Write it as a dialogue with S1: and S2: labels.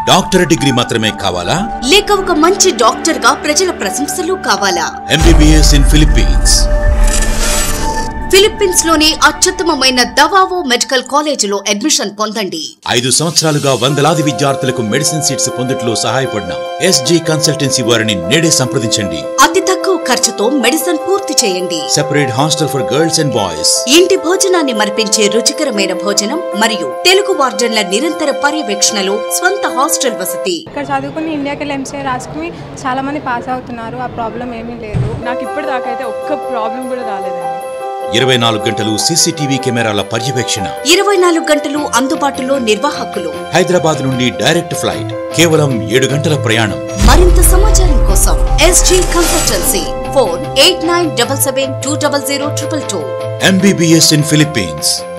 S1: doctor degree మాత్రమే కావాలా
S2: లేక ఒక మంచి డాక్టర్ గా ప్రజల ప్రశంసలు కావాలా
S1: ఎంబీబీఎస్ ఇన్ ఫిలిప్పీన్స్
S2: ఫిలిప్పీన్స్ లోని అత్యుత్తమమైన దవావో మెడికల్ కాలేజీలో అడ్మిషన్ పొందండి
S1: ఐదు సంవత్సరాలుగా వందలాది విద్యార్థులకు మెడిసిన్ సీట్స్ పొందుట్లో సహాయపడిన ఎస్జీ కన్సల్టెన్సీ వారిని నేడే సంప్రదించండి
S2: అతి తక్కువ ఖర్చుతో మెడిసిన్ పూర్తి చేయండి
S1: separate hostel for girls and boys
S2: ఇంటి భోజనాన్ని మరిపించే రుచికరమైన భోజనం మరియు తెలుగు వార్డెన్ల నిరంతర పర్యవేక్షణలో స్వంత హాస్టల్ వసతి
S3: ఇక్కడ చదువుకుని ఇండియాకి వెళ్ళి ఎంసీఏ రాసుకుని చాలా మంది పాస్ అవుతున్నారు ఆ ప్రాబ్లం ఏమీ లేదు
S4: నాకు ఇప్పటిదాకా అయితే ఒక్క ప్రాబ్లం కూడా రాలేదండి
S1: ఇరవై నాలుగు గంటలు సీసీటీవీ కెమెరాల పర్యవేక్షణ
S2: ఇరవై నాలుగు గంటలు అందుబాటులో నిర్వాహకులు
S1: హైదరాబాద్ నుండి డైరెక్ట్ ఫ్లైట్ కేవలం ఏడు గంటల ప్రయాణం
S2: మరింత సమాచారం కోసం SG consultancy phone eight nine double seven two double zero triple two
S1: MBBS in Philippines